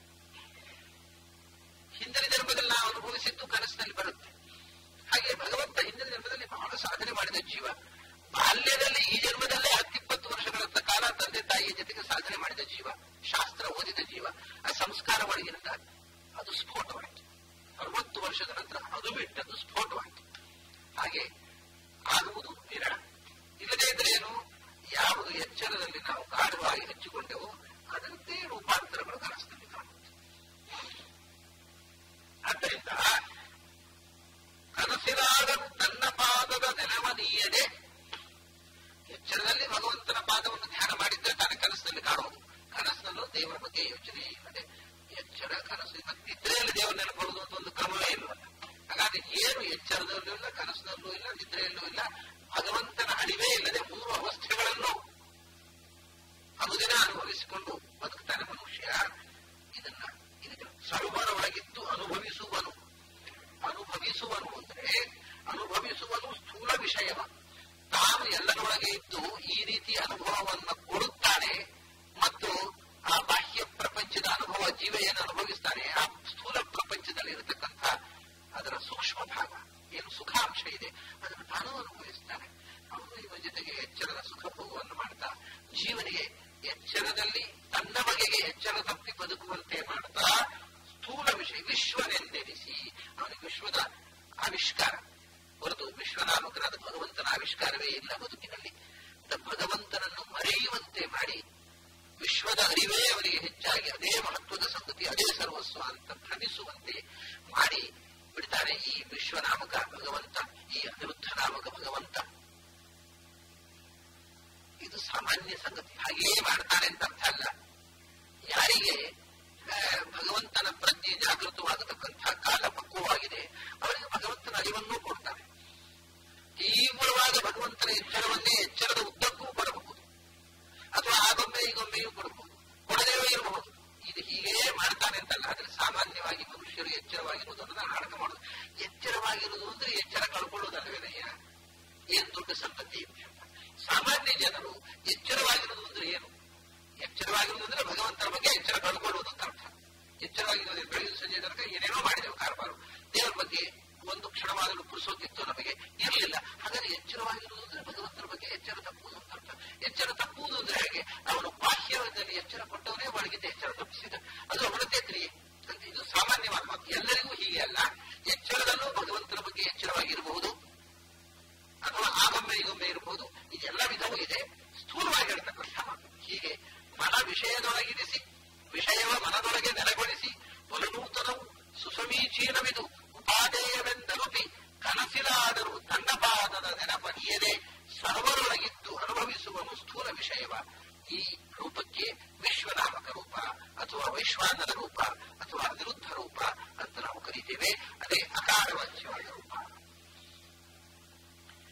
A: ಹಿಂದಿನ ಜನ್ಮದಲ್ಲಿ ನಾವು ಅನುಭವಿಸಿದ್ದು ಕನಸಿನಲ್ಲಿ ಬರುತ್ತೆ ಹಾಗೆ ಭಗವಂತ ಹಿಂದಿನ ಜನ್ಮದಲ್ಲಿ ಬಹಳ ಸಾಧನೆ ಮಾಡಿದ ಜೀವ ಬಾಲ್ಯದಲ್ಲಿ ಈ ಜನ್ಮದಲ್ಲೇ ಹತ್ತಿಪ್ಪತ್ತು ವರ್ಷಗಳ ಕಾಲ ತಂದೆ ತಾಯಿಯ ಜೊತೆಗೆ ಸಾಧನೆ ಮಾಡಿದ ಜೀವ ಶಾಸ್ತ್ರ ಓದಿದ ಜೀವ ಆ ಸಂಸ್ಕಾರ ಒಳಗಿನಿಂದ ಅದು ಸ್ಫೋಟವಾಯಿತು ಅರವತ್ತು ವರ್ಷದ ನಂತರ ಅದು ಬಿಟ್ಟದ್ದು ಸ್ಫೋಟವಾಯಿತು ಹಾಗೆ ಆಗುವುದು ವಿರಳ ಇಲ್ಲದೇ ಇದ್ರೆ ಏನು ಯಾವುದು ಎಚ್ಚರದಲ್ಲಿ ನಾವು ಗಾಢವಾಗಿ ಹಚ್ಚಿಕೊಂಡೆವೋ ಅದಂತೆ ರೂಪಾಂತರಗಳು ಕನಸಿನಲ್ಲಿ ಕಾಣುತ್ತೆ ಆದ್ದರಿಂದ ಕನಸಿನಾದರೂ ತನ್ನ ಪಾದದ ನೆಲವನೀಯದೆ ಎಚ್ಚರದಲ್ಲಿ ಭಗವಂತನ ಪಾದವನ್ನು ಧ್ಯಾನ ಮಾಡಿದ್ರೆ ತಾನೇ ಕನಸಿನಲ್ಲಿ ಕಾಣುವುದು ಕನಸಿನಲ್ಲೂ ದೇವರ ಬಗ್ಗೆ ಯೋಚನೆ ಇಲ್ಲದೆ ಎಚ್ಚರ ಕನಸು ಮತ್ತೆ ನಿದ್ರೆಯಲ್ಲಿ ದೇವರ ನೆನಪಡುವುದು ಅಂತ ಒಂದು ಕ್ರಮವೇ ಇಲ್ಲವಲ್ಲ ಹಾಗಾಗಿ ಏನು ಎಚ್ಚರದಲ್ಲೂ ಇಲ್ಲ ಕನಸಿನಲ್ಲೂ ಇಲ್ಲ ನಿದ್ರೆಯಲ್ಲೂ ಇಲ್ಲ ಭಗವಂತನ ಅರಿವೇ ಇಲ್ಲದೆ ಮೂರು ಅವಸ್ಥೆಗಳನ್ನು ಅನುದಿನ ಅನುಭವಿಸಿಕೊಂಡು ಅನುಭವಿಸುವನು ಸ್ಥೂಲ ವಿಷಯವ ತಾನು ಎಲ್ಲರೊಳಗೆ ಇದ್ದು ಈ ರೀತಿ ಅನುಭವವನ್ನು ಕೊಡುತ್ತಾನೆ ಮತ್ತು ಆ ಬಾಹ್ಯ ಪ್ರಪಂಚದ ಅನುಭವ ಜೀವ ಏನು ಅನುಭವಿಸ್ತಾನೆ ಆ ಸ್ಥೂಲ ಪ್ರಪಂಚದಲ್ಲಿ ಇರತಕ್ಕಂಥ ಅದರ ಸೂಕ್ಷ್ಮ ಭಾಗ ಏನು ಸುಖಾಂಶ ಇದೆ ಅದನ್ನು ತಾನು ಅನುಭವಿಸ್ತಾನೆ ಅವನು ಇವನ ಜೊತೆಗೆ ಎಚ್ಚರದ ಸುಖ ಭೋಗವನ್ನು ಮಾಡ್ತಾ ಜೀವನಿಗೆ ಎಚ್ಚರದಲ್ಲಿ ತನ್ನ ಬಗೆಗೆ ಎಚ್ಚರ ತಪ್ಪಿ ಬದುಕುವಂತೆ ಮಾಡ್ತಾ ಸ್ಥೂಲ ವಿಷಯ ವಿಶ್ವನೆಂದೆನಿಸಿ ಅವನಿಗೆ ವಿಶ್ವದ ಆವಿಷ್ಕಾರ ಹೊರತು ವಿಶ್ವನಾಮಕನಾದ ಭಗವಂತನ ಆವಿಷ್ಕಾರವೇ ಇಲ್ಲ ಬದುಕಿನಲ್ಲಿ ಅಂತ ಭಗವಂತನನ್ನು ಮರೆಯುವಂತೆ ಮಾಡಿ ವಿಶ್ವದ ಅರಿವೇ ಅವರಿಗೆ ಹೆಚ್ಚಾಗಿ ಅದೇ ಮಹತ್ವದ ಸಂಗತಿ ಅದೇ ಸರ್ವಸ್ವ ಅಂತ ಭ್ರಮಿಸುವಂತೆ ಮಾಡಿ ಬಿಡ್ತಾನೆ ಈ ವಿಶ್ವನಾಮಕ ಭಗವಂತ ಈ ಅನಿರುದ್ಧ ನಾಮಕ ಭಗವಂತ ಇದು ಸಾಮಾನ್ಯ ಸಂಗತಿ ಹಾಗೆಯೇ ಮಾಡ್ತಾನೆ ಅಂತ ಅರ್ಥ ಅಲ್ಲ ಯಾರಿಗೆ ಆ, ಭಗವಂತನ ಪ್ರಜ್ಞೆ ಜಾಗೃತವಾಗತಕ್ಕಂಥ ಕಾಲ ಪಕ್ವವಾಗಿದೆ ಅವರಿಗೆ ಭಗವಂತನ ಅರಿವನ್ನೂ ಕೊಡ್ತಾನೆ ತೀವ್ರವಾದ ಭಗವಂತನ ಎಚ್ಚರವನ್ನೇ ಎಚ್ಚರದ ಉದ್ದಕ್ಕೂ ಕೊಡಬಹುದು ಅಥವಾ ಆಗೊಮ್ಮೆ ಈಗೊಮ್ಮೆಯೂ ಕೊಡಬಹುದು ಕೊಡದೇ ಇರಬಹುದು ಇದು ಹೀಗೇ ಮಾಡ್ತಾನೆ ಅಂತಲ್ಲ ಆದ್ರೆ ಸಾಮಾನ್ಯವಾಗಿ ಮನುಷ್ಯರು ಎಚ್ಚರವಾಗಿರುವುದನ್ನು ನಾಟಕ ಮಾಡುದು ಎಚ್ಚರವಾಗಿರುವುದು ಅಂದ್ರೆ ಎಚ್ಚರ ಕಳ್ಕೊಳ್ಳುವುದಲ್ಲವೇನಯ್ಯ ಏನ್ ದೊಡ್ಡ ಸಂಗತಿ ಸಾಮಾನ್ಯ ಜನರು ಎಚ್ಚರವಾಗಿರುವುದು ಅಂದ್ರೆ ಏನು ಎಚ್ಚರವಾಗಿರುವುದು ಅಂದ್ರೆ ಭಗವಂತನ ಬಗ್ಗೆ ಎಚ್ಚರ ಕಳ್ಕೊಳ್ಳುವುದು ಅಂತ ಅರ್ಥ ಎಚ್ಚರವಾಗಿರುವುದು ಬೆಳಗಿನ ಸಂಜೆ ತನಕ ಏನೇನೋ ಮಾಡಿದೆವು ಕಾರಬಾರು ದೇವರ ಬಗ್ಗೆ ಒಂದು ಕ್ಷಣವಾದರೂ ಪುರುಸೋತಿತ್ತು ನಮಗೆ ಇರಲಿಲ್ಲ ಹಾಗಾದ್ರೆ ಎಚ್ಚರವಾಗಿರುವುದು ಅಂದ್ರೆ ಭಗವಂತನ ಬಗ್ಗೆ ಎಚ್ಚರ ತಪ್ಪುವುದು ಅಂತ ಅರ್ಥ ಎಚ್ಚರ ತಪ್ಪುವುದು ಅಂದ್ರೆ ಹೇಗೆ ಅವನು ಬಾಹ್ಯದಲ್ಲಿ ಎಚ್ಚರ ಕೊಟ್ಟವನೇ ಒಳಗಿದ್ದ ಎಚ್ಚರ ತಪ್ಪಿಸಿದ ಅದು ಅವನದ್ದೇ ಕ್ರಿಯೆ ಅಂತ ಇದು ಸಾಮಾನ್ಯವಾದ ಮಾತು ಎಲ್ಲರಿಗೂ ಹೀಗೆ ಅಲ್ಲ ಎಚ್ಚರದಲ್ಲೂ ಭಗವಂತನ ಬಗ್ಗೆ ಎಚ್ಚರವಾಗಿರಬಹುದು ಅಥವಾ ಆಗೊಮ್ಮೆ ಈಗೊಮ್ಮೆ ಇರಬಹುದು ಇದೆಲ್ಲ ವಿಧವೂ ಇದೆ ಸ್ಥೂಲವಾಗಿ ಹೇಳ್ತಕ್ಕಂಥ ಮಾತು ಹೀಗೆ ಮನ ವಿಷಯದೊಳಗಿರಿಸಿ ವಿಷಯವ ಮನದೊಳಗೆ ನೆಲೆಗೊಳಿಸಿ ಒಲನೂತನವು ಸುಸಮೀಚೀನವಿದು ಉಪಾದೇಯವೆಂದರುಪಿ ಕನಸಿಲಾದರೂ ತನ್ನ ಪಾದದ ನೆನಪನಿಯದೆ ಸರ್ವರೊಳಗಿದ್ದು ಅನುಭವಿಸುವನು ಸ್ಥೂಲ ವಿಷಯವ ಈ ರೂಪಕ್ಕೆ ವಿಶ್ವನಾಮಕ ರೂಪ ಅಥವಾ ವೈಶ್ವಾನರ ರೂಪ ಅಥವಾ